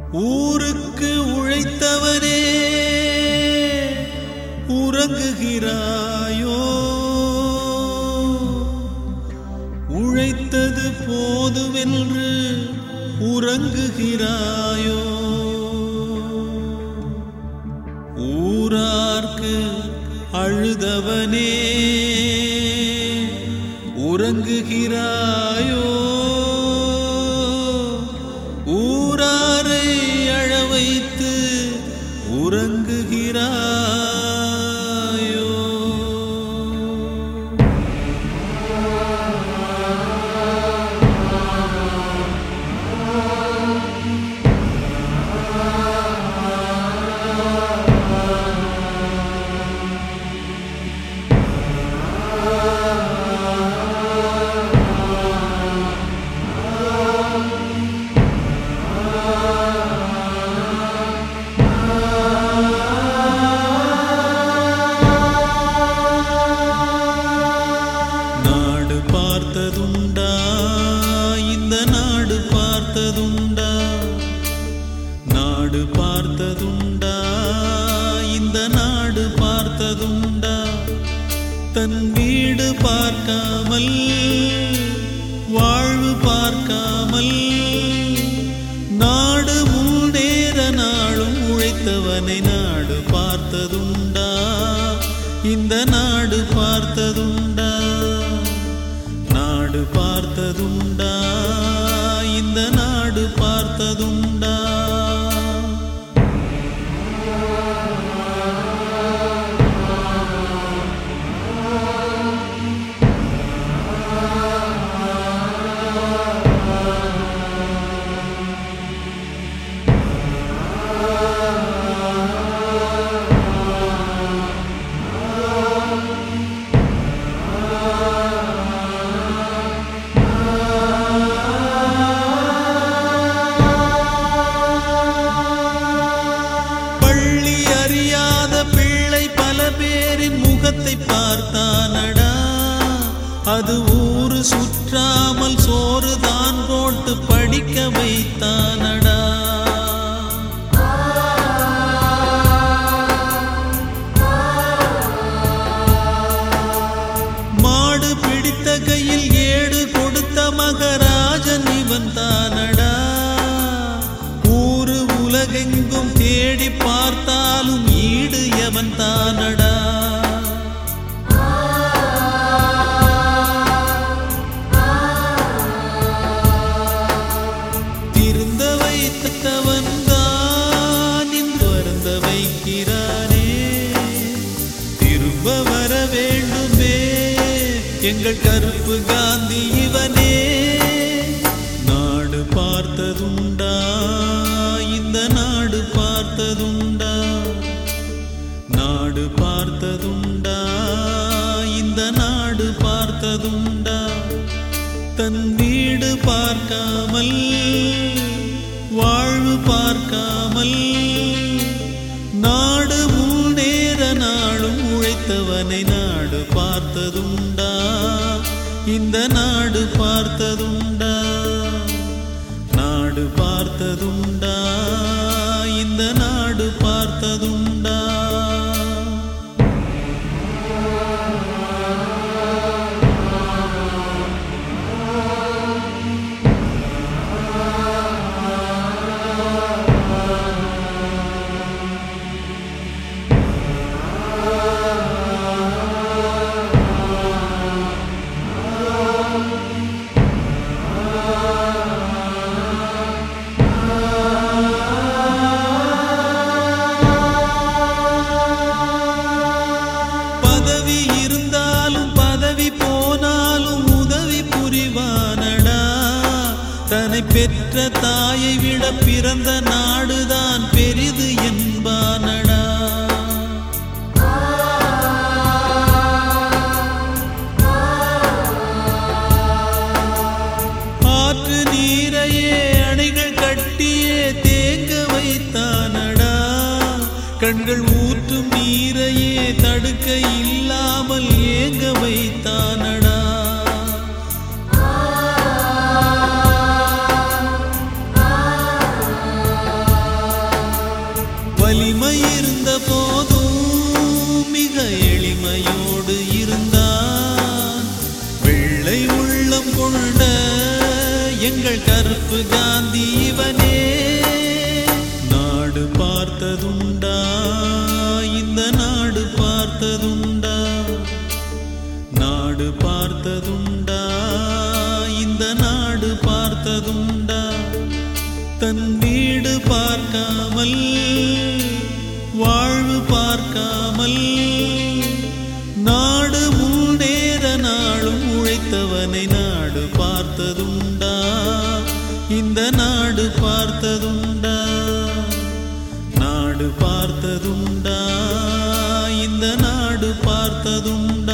ஊருக்கு உழைத்தவனே உறங்குகிறாயோ உழைத்தது போதுமென்று உறங்குகிறாயோ ஊரார்க்கு அழுதவனே உறங்குகிறாயோ ஊராரை அழ வைத்து உறங்குகிறாயோ நாடு பார்த்ததுண்டா இந்த நாடு பார்த்ததுண்டா நாடு பார்த்ததுண்டா இந்த நாடு பார்த்ததுண்டா தன் வீடு பார்க்காமல் வாழ்வு பார்க்காமல் நாடு முன்னேற நாளும் உழைத்தவனை நாடு பார்த்ததுண்டா இந்த நாடு பார்த்ததுண்டா நாடு பார்த்ததுண்டா இந்த நாடு பார்த்ததுண்டா பள்ளி அறியாத பிள்ளை பல பேரின் முகத்தை பார்த்தானடா அது ஊரு சுற்றாமல் சோறு தான் போட்டு படிக்க வைத்தானடா மாடு பிடித்த கையில் ஏடு கொடுத்த மகராஜன் இவன் தானடா ஊரு உலகெங்கும் தேடி பார்த்தாலும் ஈடு எவன் தானடா திருந்த வைத்தவன் தான் இன்று வருந்த வைக்கிறானே திரும்ப வர வேண்டுமே எங்கள் கருப்பு காந்தி இவனே நாடு பார்த்ததுண்டா இந்த நாடு பார்த்ததுண்டா நாடு பார்த்ததுண்டா இந்த நாடு பார்த்ததுண்டா தன் வீடு பார்க்காமல் வாழ்வு பார்க்காமல் நாடு முன்னேற நாளும் உழைத்தவனை நாடு பார்த்ததுண்டா இந்த நாடு பார்த்ததுண்டா நாடு பார்த்ததுண்டா இந்த நாடு பார்த்ததுண்டா பதவி இருந்தாலும் பதவி போனாலும் உதவி புரிவானடா தன்னை பெற்ற தாயை விட பிறந்த நாடுதான் பெரிது என்பானடா ஆற்று நீரையே அணைகள் கட்டியே தேங்க வைத்தானடா கண்கள் ஊற்றும் நீரையே தடுக்க இல்லாமல் ஏங்க வைத்தானடா எங்கள் கருப்பு காந்தி இவனே நாடு பார்த்ததுண்டா இந்த நாடு பார்த்ததுண்டா நாடு பார்த்ததுண்டா இந்த நாடு பார்த்ததுண்டா தன் வீடு பார்க்காமல் வாழ்வு பார்க்காமல் நாடு முன்னேற நாளும் உழைத்தவனை நாடு பார்த்ததுண்டா இந்த நாடு பார்த்ததுண்டா நாடு பார்த்ததுண்டா இந்த நாடு பார்த்ததுண்டா